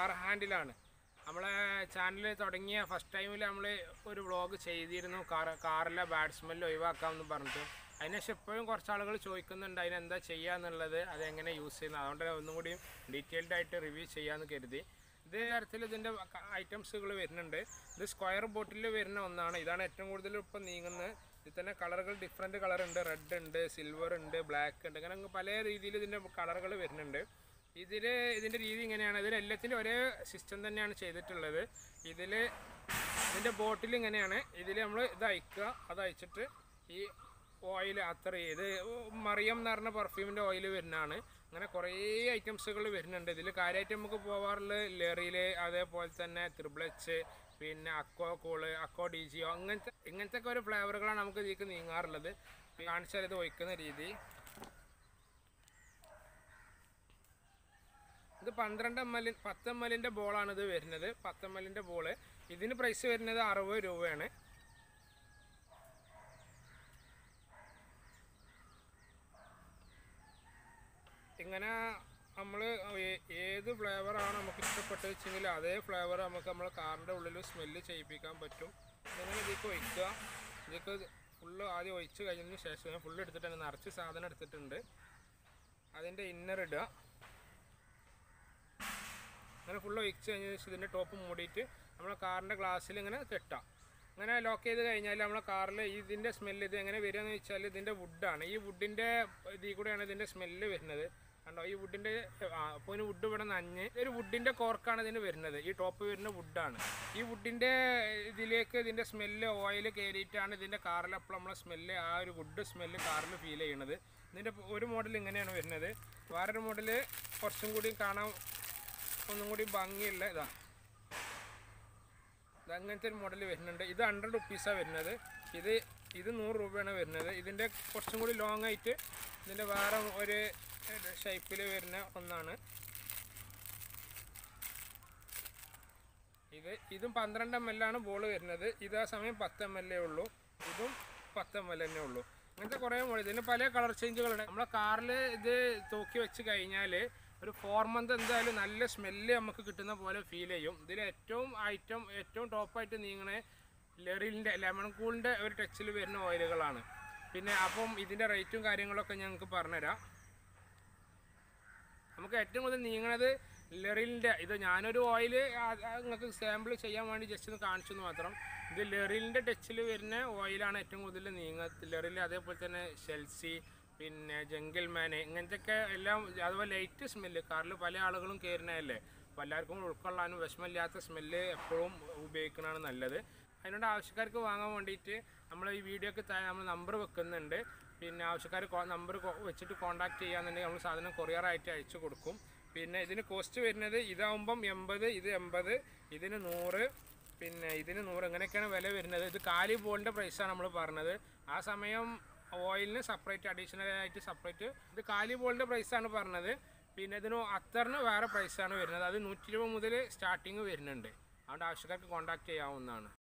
car ഹാൻഡിലാണ് നമ്മളെ channel തുടങ്ങിയ first ടൈമിൽ നമ്മൾ ഒരു വ്ളോഗ് ചെയ്തിരുന്നു കാർ കാറിലെ ബാഡ് സ്മെല്ല് ഒഴിവാക്കാമെന്ന് പറഞ്ഞിട്ട് അതിനുശേഷം ഇപ്പോഴും കുറച്ച് ആളുകൾ ചോദിക്കുന്നുണ്ട് അതിനെന്താ ചെയ്യുക എന്നുള്ളത് അതെങ്ങനെ യൂസ് ചെയ്യുന്നത് അതുകൊണ്ട് ഒന്നും കൂടി ഡീറ്റെയിൽഡ് ആയിട്ട് റിവ്യൂ ചെയ്യാമെന്ന് കരുതി ഇത് തരത്തിൽ ഇതിൻ്റെ ഐറ്റംസുകൾ വരുന്നുണ്ട് ഇത് സ്ക്വയർ ബോട്ടിൽ വരുന്ന ഒന്നാണ് ഇതാണ് ഏറ്റവും കൂടുതൽ ഇപ്പം നീങ്ങുന്നത് ഇതിൽ തന്നെ കളറുകൾ ഡിഫറെൻറ്റ് കളർ ഉണ്ട് റെഡ് ഉണ്ട് സിൽവർ ഉണ്ട് ബ്ലാക്ക് ഉണ്ട് അങ്ങനെ അങ്ങ് പല രീതിയിൽ ഇതിൻ്റെ കളറുകൾ വരുന്നുണ്ട് ഇതിൽ ഇതിൻ്റെ രീതി ഇങ്ങനെയാണ് ഇതിൽ എല്ലാത്തിൻ്റെ ഒരേ സിസ്റ്റം തന്നെയാണ് ചെയ്തിട്ടുള്ളത് ഇതിൽ ഇതിൻ്റെ ബോട്ടിൽ ഇങ്ങനെയാണ് ഇതിൽ നമ്മൾ ഇത് അയക്കുക അത് അയച്ചിട്ട് ഈ ഓയിൽ അത്ര ഇത് മറിയം എന്ന് പറഞ്ഞ പെർഫ്യൂമിൻ്റെ ഓയിൽ വരുന്നതാണ് അങ്ങനെ കുറേ ഐറ്റംസുകൾ വരുന്നുണ്ട് ഇതിൽ കാര്യമായിട്ട് നമുക്ക് പോവാറുള്ളത് ലെറിയിൽ അതേപോലെ തന്നെ ത്രിബ്ലച്ച് പിന്നെ അക്കോ കൂള് അക്കോ ഡി ജിയോ അങ്ങനത്തെ ഇങ്ങനത്തെ ഒക്കെ ഒരു ഫ്ലേവറുകളാണ് നമുക്ക് ഇതിലേക്ക് നീങ്ങാറുള്ളത് കാണിച്ചാൽ ഇത് ഒഴിക്കുന്ന രീതി ഇത് പന്ത്രണ്ട് എം എൽ പത്ത് എം എല്ലിൻ്റെ ബോളാണ് ഇത് വരുന്നത് പത്ത് എം എല്ലിൻ്റെ ബോള് ഇതിന് പ്രൈസ് വരുന്നത് അറുപത് രൂപയാണ് ഇങ്ങനെ നമ്മൾ ഏത് ഫ്ലേവറാണ് നമുക്ക് ഇഷ്ടപ്പെട്ടത് വെച്ചെങ്കിൽ അതേ ഫ്ലേവർ നമുക്ക് നമ്മൾ കാറിൻ്റെ ഉള്ളിൽ സ്മെല്ല് ചെയ്യിപ്പിക്കാൻ പറ്റും ഇങ്ങനെ ഇതിലേക്ക് ഒഴിക്കുക ഇതിലേക്ക് ഫുള്ള് ആദ്യം ഒഴിച്ച് കഴിഞ്ഞതിന് ശേഷം ഞാൻ ഫുള്ള് എടുത്തിട്ടുണ്ട് നിറച്ച് സാധനം എടുത്തിട്ടുണ്ട് അതിൻ്റെ ഇന്നർ ഇടുക അങ്ങനെ ഫുള്ള് ഒഴിച്ച് കഴിഞ്ഞതിന് ശേഷം ഇതിൻ്റെ ടോപ്പ് മൂടിയിട്ട് നമ്മളെ കാറിൻ്റെ ഗ്ലാസ്സിൽ ഇങ്ങനെ കെട്ടാം അങ്ങനെ ലോക്ക് ചെയ്ത് കഴിഞ്ഞാൽ നമ്മളെ കാറിൽ ഇതിൻ്റെ സ്മെല്ല് ഇത് എങ്ങനെ വരിക എന്ന് വെച്ചാൽ ഇതിൻ്റെ വുഡാണ് ഈ വുഡിൻ്റെ ഇതിൽ കൂടെയാണ് ഇതിൻ്റെ സ്മെല്ല് വരുന്നത് കണ്ടോ ഈ വുഡിൻ്റെ അപ്പോൾ ഇതിന് വുഡ് ഇവിടെ നഞ്ഞ് ഒരു വുഡിൻ്റെ കോർക്കാണ് ഇതിന് വരുന്നത് ഈ ടോപ്പ് വരുന്ന വുഡാണ് ഈ വുഡിൻ്റെ ഇതിലേക്ക് ഇതിൻ്റെ സ്മെല്ല് ഓയിൽ കയറിയിട്ടാണ് ഇതിൻ്റെ കാറിൽ അപ്പോൾ നമ്മളെ സ്മെല്ല് ആ ഒരു വുഡ് സ്മെല്ല് കാറിൽ ഫീൽ ചെയ്യണത് ഇതിൻ്റെ ഒരു മോഡൽ ഇങ്ങനെയാണ് വരുന്നത് വേറൊരു മോഡൽ കുറച്ചും കൂടി കാണാൻ ഒന്നും കൂടി ഭംഗിയുള്ള ഇതാ ഇത് അങ്ങനത്തെ ഒരു മോഡൽ വരുന്നുണ്ട് ഇത് ഹൺഡ്രഡ് റുപ്പീസാണ് വരുന്നത് ഇത് ഇത് നൂറ് രൂപയാണ് വരുന്നത് ഇതിൻ്റെ കുറച്ചും കൂടി ലോങ് ആയിട്ട് ഇതിൻ്റെ വേറെ ഒരു ഷേപ്പിൽ വരുന്ന ഒന്നാണ് ഇത് ഇതും പന്ത്രണ്ട് എം എൽ ആണ് ബോൾ വരുന്നത് ഇത് ആ സമയം പത്ത് എം എൽ എ ഉള്ളൂ ഇതും പത്ത് എം എൽ തന്നെ ഉള്ളൂ അങ്ങനത്തെ കുറേ മോഡൽ ഇതിന് പല കളർ ചേഞ്ചുകളുണ്ട് നമ്മളെ കാറിൽ ഇത് തൂക്കി വെച്ച് കഴിഞ്ഞാൽ ഒരു ഫോർ മന്ത് എന്തായാലും നല്ല സ്മെല്ല് നമുക്ക് കിട്ടുന്ന പോലെ ഫീൽ ചെയ്യും ഇതിൽ ഏറ്റവും ഐറ്റം ഏറ്റവും ടോപ്പായിട്ട് നീങ്ങണേ ലെറിലിൻ്റെ ലെമൺ കൂളിൻ്റെ ഒരു ടച്ചിൽ വരുന്ന ഓയിലുകളാണ് പിന്നെ അപ്പം ഇതിൻ്റെ റേറ്റും കാര്യങ്ങളൊക്കെ ഞങ്ങൾക്ക് പറഞ്ഞുതരാം നമുക്ക് ഏറ്റവും കൂടുതൽ നീങ്ങണത് ലെറിലിൻ്റെ ഇത് ഞാനൊരു ഓയിൽ നിങ്ങൾക്ക് സാമ്പിൾ ചെയ്യാൻ വേണ്ടി ജസ്റ്റ് ഒന്ന് കാണിച്ചു എന്ന് മാത്രം ഇത് ലെറിലിൻ്റെ ടച്ചിൽ വരുന്ന ഓയിലാണ് ഏറ്റവും കൂടുതൽ നീങ്ങ ലെറിൽ അതേപോലെ തന്നെ ഷെൽസി പിന്നെ ജംഗിൾ മാന് ഇങ്ങനത്തെയൊക്കെ എല്ലാം അതുപോലെ ലൈറ്റ് സ്മെല്ല് കാറിൽ പല ആളുകളും കയറുന്നതല്ലേ അപ്പോൾ എല്ലാവർക്കും ഉൾക്കൊള്ളാനും വിഷമമില്ലാത്ത സ്മെല്ല് എപ്പോഴും ഉപയോഗിക്കുന്നതാണ് നല്ലത് അതിനോട് ആവശ്യക്കാർക്ക് വാങ്ങാൻ വേണ്ടിയിട്ട് നമ്മൾ ഈ വീഡിയോക്ക് താഴെ നമ്മൾ നമ്പർ വെക്കുന്നുണ്ട് പിന്നെ ആവശ്യക്കാർ നമ്പർ വെച്ചിട്ട് കോൺടാക്ട് ചെയ്യാന്നുണ്ടെങ്കിൽ നമ്മൾ സാധനം കൊറിയറായിട്ട് അയച്ചു കൊടുക്കും പിന്നെ ഇതിന് കോസ്റ്റ് വരുന്നത് ഇതാവുമ്പം എൺപത് ഇത് എൺപത് ഇതിന് നൂറ് പിന്നെ ഇതിന് നൂറ് ഇങ്ങനെയൊക്കെയാണ് വില വരുന്നത് ഇത് കാലി ബോളിൻ്റെ പ്രൈസാണ് നമ്മൾ പറഞ്ഞത് ആ സമയം ഓയിലിന് സെപ്പറേറ്റ് അഡീഷണൽ ആയിട്ട് സെപ്പറേറ്റ് ഇത് കാലി ബോളിൻ്റെ പ്രൈസാണ് പറഞ്ഞത് പിന്നെ ഇതിന് അത്തറിന് വേറെ പ്രൈസാണ് വരുന്നത് അത് നൂറ്റി ഇരുപത് മുതൽ സ്റ്റാർട്ടിങ് വരുന്നുണ്ട് അതുകൊണ്ട് ആവശ്യക്കാർക്ക് കോൺടാക്ട് ചെയ്യാവുന്നതാണ്